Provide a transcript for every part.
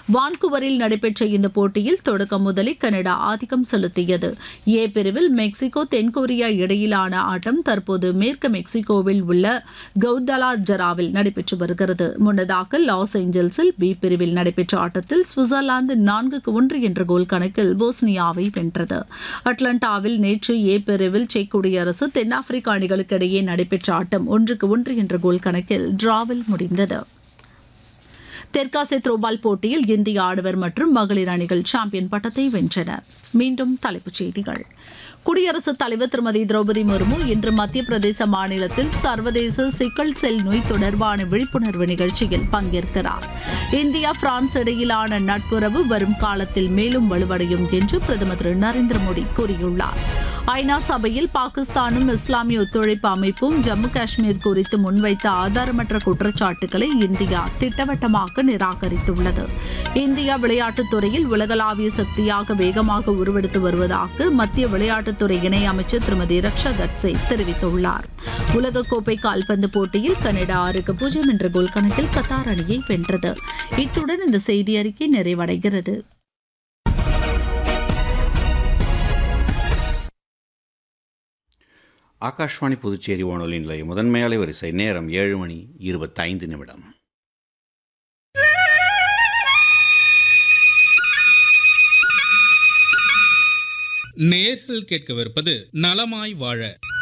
வான்குவரில் நடைபெற்ற இந்த போட்டியில் தொடக்கம் முதலில் கனடா ஆதிக்கம் செலுத்தியது ஏ பிரிவில் மெக்சிகோ தென்கொரியா இடையிலான ஆட்டம் தற்போது மேற்கு மெக்சிகோவில் உள்ள கவுதலா ஜராவில் நடைபெற்று வருகிறது முன்னதாக லாஸ் ஏஞ்சல்ஸில் பி பிரிவில் நடைபெற்ற ஆட்டத்தில் சுவிட்சர்லாந்து நான்குக்கு ஒன்று என்ற கோல் கணக்கில் போஸ்னியாவை வென்றது அட்லாண்டாவில் நேற்று ஏ பிரிவில் செக் குடியரசு தென்னாப்பிரிக்க அணிகளுக்கு இடையே நடைபெற்ற ஆட்டம் ஒன்றுக்கு ஒன்று என்ற கோல் கணக்கில் டிராவில் முடிந்தது தெற்காசிய த்ரோபால் போட்டியில் இந்திய ஆடவர் மற்றும் மகளிர் அணிகள் சாம்பியன் பட்டத்தை வென்றன மீண்டும் தலைப்புச் செய்திகள் குடியரசுத் தலைவர் திருமதி திரௌபதி முர்மு இன்று மத்திய பிரதேச மாநிலத்தில் சர்வதேச சிக்கல் செல் நோய் தொடர்பான விழிப்புணர்வு நிகழ்ச்சியில் பங்கேற்கிறார் இந்தியா பிரான்ஸ் இடையிலான நட்புறவு வரும் காலத்தில் மேலும் வலுவடையும் என்று பிரதமர் திரு நரேந்திர மோடி கூறியுள்ளார் ஐநா சபையில் பாகிஸ்தானும் இஸ்லாமிய ஒத்துழைப்பு அமைப்பும் ஜம்மு காஷ்மீர் குறித்து முன்வைத்த ஆதாரமற்ற குற்றச்சாட்டுகளை இந்தியா திட்டவட்டமாக நிராகரித்துள்ளது இந்தியா விளையாட்டுத் துறையில் உலகளாவிய சக்தியாக வேகமாக உருவெடுத்து வருவதாக மத்திய விளையாட்டுத்துறை இணையமைச்சர் திருமதி ரக்ஷா கட்சே தெரிவித்துள்ளார் உலகக்கோப்பை கால்பந்து போட்டியில் கனடா ஆறுக்கு பூஜ்ஜியம் என்ற கோல் கணக்கில் கத்தார் அணியை வென்றது இத்துடன் இந்த செய்தி அறிக்கை நிறைவடைகிறது ஆகாஷ்வாணி புதுச்சேரி வானொலி நிலைய முதன்மை அலைவரிசை நேரம் ஏழு மணி இருபத்தைந்து நிமிடம் நேர்கள் கேட்கவிருப்பது நலமாய் வாழ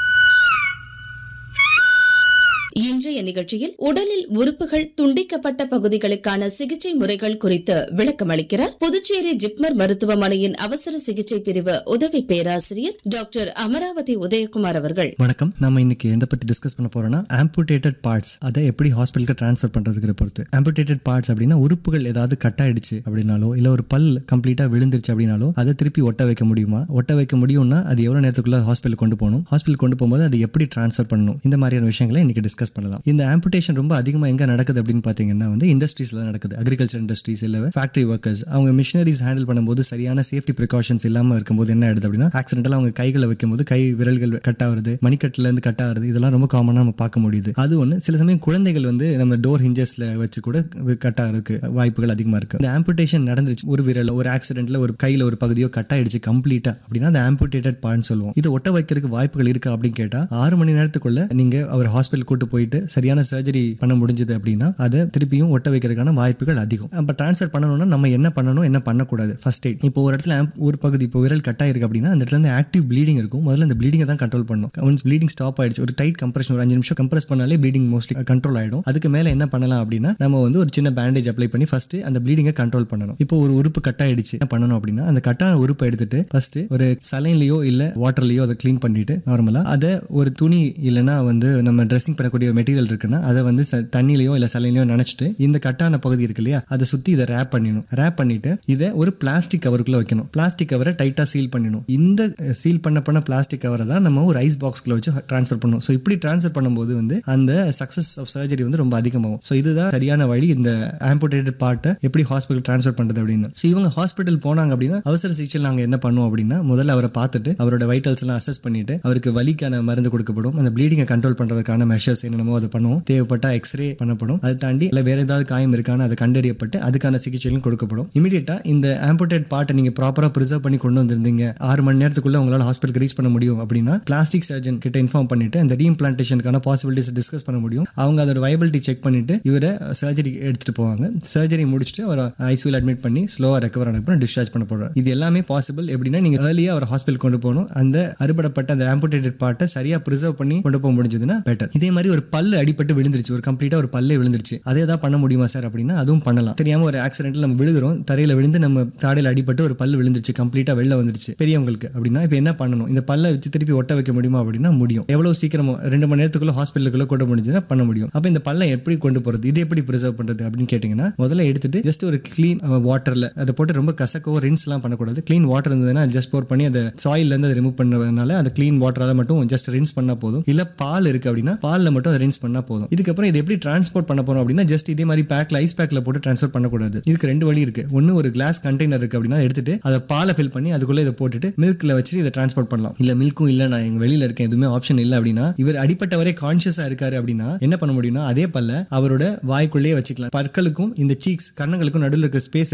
இன்றைய நிகழ்ச்சியில் உடலில் உறுப்புகள் துண்டிக்கப்பட்ட பகுதிகளுக்கான சிகிச்சை முறைகள் குறித்து விளக்கம் அளிக்கிறார் புதுச்சேரி ஜிப்மர் மருத்துவமனையின் அவசர சிகிச்சை பிரிவு உதவி பேராசிரியர் டாக்டர் அமராவதி உதயகுமார் அவர்கள் வணக்கம் நம்ம இன்னைக்கு எந்த பத்தி டிஸ்கஸ் பண்ண போறோம்னா ஆம்புடேட்டட் பார்ட்ஸ் அதை எப்படி ஹாஸ்பிட்டலுக்கு ட்ரான்ஸ்ஃபர் பண்றதுக்கு பொறுத்து ஆம்புடேட்டட் பார்ட்ஸ் அப்படின்னா உறுப்புகள் ஏதாவது கட் ஆயிடுச்சு அப்படின்னாலோ இல்ல ஒரு பல் கம்ப்ளீட்டா விழுந்துருச்சு அப்படின்னாலோ அதை திருப்பி ஒட்ட வைக்க முடியுமா ஒட்ட வைக்க முடியும்னா அது எவ்வளவு நேரத்துக்குள்ள ஹாஸ்பிட்டல் கொண்டு போகணும் ஹாஸ்பிட்டல் கொண்டு போகும்போது அது எப்படி ட்ரான்ஸ்ஃபர் பண்ணணும் இந்த மாதிரியான விஷயங்களை இன்னைக்கு டிஸ்கஸ் பண்ணலாம் இந்த ஆம்புடேஷன் ரொம்ப அதிகமாக எங்க நடக்குது அப்படின்னு பாத்தீங்கன்னா வந்து இண்டஸ்ட்ரீஸ்ல நடக்குது அக்ரிகல்ச்சர் இண்டஸ்ட்ரீஸ் இல்ல ஃபேக்டரி ஒர்க்கர்ஸ் அவங்க மிஷினரிஸ் ஹேண்டில் பண்ணும்போது சரியான சேஃப்டி ப்ரிகாஷன்ஸ் இல்லாம இருக்கும்போது என்ன ஆயிடுது அப்படின்னா ஆக்சிடென்டல் அவங்க கைகளை வைக்கும்போது கை விரல்கள் கட் ஆகுறது மணிக்கட்டுல இருந்து கட் ஆகுறது இதெல்லாம் ரொம்ப காமனா நம்ம பார்க்க முடியுது அது ஒன்று சில சமயம் குழந்தைகள் வந்து நம்ம டோர் ஹிஞ்சஸ்ல வச்சு கூட கட் ஆகிறதுக்கு வாய்ப்புகள் அதிகமா இருக்கு இந்த ஆம்புடேஷன் நடந்துருச்சு ஒரு விரல் ஒரு ஆக்சிடென்ட்ல ஒரு கையில ஒரு பகுதியோ கட் ஆயிடுச்சு கம்ப்ளீட்டா அப்படின்னா அந்த ஆம்புடேட்டட் பார்ட்னு சொல்லுவோம் இது ஒட்ட வைக்கிறதுக்கு வாய்ப்புகள் இருக்கா அப்படின்னு கேட்டா ஆறு மணி நேரத்துக்குள்ள நீங்க அவர் ஹாஸ்பிட்டல் கூட்டு போயிட்டு சரியான சர்ஜரி பண்ண முடிஞ்சது அப்படின்னா அதை திருப்பியும் ஒட்ட வைக்கிறதுக்கான வாய்ப்புகள் அதிகம் அப்ப ட்ரான்ஸ்ஃபர் பண்ணணும்னா நம்ம என்ன பண்ணணும் என்ன பண்ணக்கூடாது ஃபர்ஸ்ட் எய்ட் இப்போ ஒரு இடத்துல amp- ஒரு பகுதி இப்போ விரல் கட் ஆயிருக்கு அப்படின்னா அந்த இடத்துல இருந்து ஆக்டிவ் ப்ளீடிங் இருக்கும் முதல்ல அந்த ப்ளீடிங்கை தான் கண்ட்ரோல் பண்ணும் ஒன்ஸ் ப்ளீடிங் ஸ்டாப் ஆயிடுச்சு ஒரு டைட் கம்ப்ரெஷன் ஒரு அஞ்சு நிமிஷம் கம்ப்ரஸ் பண்ணாலே ப்ளீடிங் மோஸ்ட்லி கண்ட்ரோல் ஆயிடும் அதுக்கு மேல என்ன பண்ணலாம் அப்படின்னா நம்ம வந்து ஒரு சின்ன பேண்டேஜ் அப்ளை பண்ணி ஃபர்ஸ்ட் அந்த ப்ளீடிங்கை கண்ட்ரோல் பண்ணணும் இப்போ ஒரு உறுப்பு கட் ஆயிடுச்சு என்ன பண்ணணும் அப்படின்னா அந்த கட்டான உறுப்பை எடுத்துட்டு ஃபர்ஸ்ட் ஒரு சலைன்லயோ இல்ல வாட்டர்லயோ அதை க்ளீன் பண்ணிட்டு நார்மலா அதை ஒரு துணி இல்லைன்னா வந்து நம்ம ட்ரெஸ்ஸிங் பண்ணக்கூடிய மெட்டீரியல் இருக்குன்னா அதை வந்து ச- தண்ணியிலையோ இல்ல சலைன்லயோ நினைச்சிட்டு இந்த கட்டான பகுதி இருக்கு இல்லையா அதை சுத்தி இதை ரேப் பண்ணிடணும் ரேப் பண்ணிட்டு இதை ஒரு பிளாஸ்டிக் கவருக்குள்ள வைக்கணும் பிளாஸ்டிக் கவரை டைட்டா சீல் பண்ணிடணும் இந்த சீல் பண்ண பண்ண பிளாஸ்டிக் கவரை தான் நம்ம ஒரு ஐஸ் பாக்ஸ்க்குள்ள வச்சு ட்ரான்ஸ்ஃபர் பண்ணணும் ஸோ இப்படி ட்ரான்ஸ்ஃபர் பண்ணும்போது வந்து அந்த சக்சஸ் ஆஃப் சர்ஜரி வந்து ரொம்ப அதிகமாகும் ஸோ இதுதான் சரியான வழி இந்த ஆம்புடேட்டட் பார்ட்டை எப்படி ஹாஸ்பிட்டல் ட்ரான்ஸ்ஃபர் பண்றது அப்படின்னு ஸோ இவங்க ஹாஸ்பிட்டல் போனாங்க அப்படின்னா அவசர சிகிச்சையில் நாங்கள் என்ன பண்ணுவோம் அப்படின்னா முதல்ல அவரை பார்த்துட்டு அவரோட வைட்டல்ஸ் எல்லாம் அசஸ் பண்ணிட்டு அவருக்கு வலிக்கான மருந்து கொடுக்கப்படும் அந்த ப்ளீடிங்கை கண்ட்ரோல் பண்றதுக்கான மெஷர்ஸ் என்னென்னமோ அதை பண்ணுவோம் தேவைப்பட்ட எக்ஸ்ரே பண்ணப்படும் அதை தாண்டி இல்லை வேற ஏதாவது காயம் இருக்கான்னு அதை கண்டறியப்பட்டு அதுக்கான சிகிச்சைகளும் கொடுக்கப்படும் இமீடியட்டா இந்த ஆம்புடேட் பார்ட்டை நீங்க ப்ராப்பரா ப்ரிசர்வ் பண்ணி கொண்டு வந்திருந்தீங்க ஆறு மணி நேரத்துக்குள்ள உங்களால் ஹாஸ்பிட்டல் ரீச் பண்ண முடியும் அப்படின்னா பிளாஸ்டிக் சர்ஜன் கிட்ட இன்ஃபார்ம் பண்ணிட்டு அந்த ரீஇம்ப்ளான்டேஷனுக்கான பாசிபிலிட்டிஸ் டிஸ்கஸ் பண்ண முடியும் அவங்க அதோட வைபிலிட்டி செக் பண்ணிட்டு இவரை சர்ஜரி எடுத்துட்டு போவாங்க சர்ஜரி முடிச்சுட்டு அவர் ஐசியூல அட்மிட் பண்ணி ஸ்லோவா ரெக்கவர் ஆன அப்புறம் டிஸ்சார்ஜ் பண்ண போறாரு இது எல்லாமே பாசிபிள் எப்படின்னா நீங்க ஏர்லியா அவர் ஹாஸ்பிட்டல் கொண்டு போகணும் அந்த அறுபடப்பட்ட அந்த ஆம்புடேட்டட் பார்ட்டை சரியா ப்ரிசர்வ் பண்ணி கொண்டு போக முடிஞ்சதுன்னா பெட்டர் இதே மாதிரி ஒரு பல்லு அடிபட்டு விழுந்துருச்சு ஒரு கம்ப்ளீட்டா ஒரு பல்லே விழுந்துருச்சு அதே தான் பண்ண முடியுமா சார் அப்படின்னா அதுவும் பண்ணலாம் தெரியாம ஒரு ஆக்சிடென்ட்ல நம்ம விழுகிறோம் தரையில விழுந்து நம்ம தாடையில அடிபட்டு ஒரு பல்லு விழுந்துருச்சு கம்ப்ளீட்டா வெளில வந்துருச்சு பெரியவங்களுக்கு அப்படின்னா இப்போ என்ன பண்ணணும் இந்த பல்லை வச்சு திருப்பி ஒட்ட வைக்க முடியுமா அப்படின்னா முடியும் எவ்வளவு சீக்கிரமா ரெண்டு மணி நேரத்துக்குள்ள ஹாஸ்பிட்டலுக்குள்ள கொண்டு முடிஞ்சுன்னா பண்ண முடியும் அப்போ இந்த பல்லை எப்படி கொண்டு போறது இது எப்படி ப்ரிசர்வ் பண்றது அப்படின்னு கேட்டீங்கன்னா முதல்ல எடுத்துட்டு ஜஸ்ட் ஒரு க்ளீன் வாட்டர்ல அதை போட்டு ரொம்ப கசக்கவோ ரின்ஸ்லாம் பண்ணக்கூடாது க்ளீன் வாட்டர் இருந்ததுன்னா ஜஸ்ட் போர் பண்ணி அந்த சாயில்ல இருந்து அதை ரிமூவ் பண்ணுறதுனால அந்த க்ளீன் வாட்டரால மட்டும் ஜஸ்ட் ரின்ஸ் பண்ணா போதும் இல்ல பால் இருக்கு அப்படின்னா பால்ல மட்டும் அதை ரின்ஸ் பண்ணா போதும் இதுக்கப்புறம் இது எப்படி டிரான்ஸ்போர்ட் பண்ண போறோம் அப்படின்னா ஜஸ்ட் இதே மாதிரி பேக்ல ஐஸ் பேக்ல போட்டு ட்ரான்ஸ்ஃபர் பண்ணக்கூடாது இதுக்கு ரெண்டு வழி இருக்கு ஒன்னு ஒரு கிளாஸ் கண்டெய்னர் இருக்கு அப்படின்னா அதை எடுத்துட்டு அதை பாலை ஃபில் பண்ணி அதுக்குள்ள இதை போட்டுட்டு மில்க்ல வச்சு இதை டிரான்ஸ்போர்ட் பண்ணலாம் இல்ல மில்க்கும் இல்ல நான் எங்க வெளியில இருக்கேன் எதுவுமே ஆப்ஷன் இல்ல அப்படின்னா இவர் அடிப்பட்டவரே கான்சியஸா இருக்காரு அப்படின்னா என்ன பண்ண முடியும்னா அதே பல்ல அவரோட வாய்க்குள்ளேயே வச்சுக்கலாம் பற்களுக்கும் இந்த சீக்ஸ் கண்ணங்களுக்கும் நடுவில் இருக்க ஸ்பேஸ்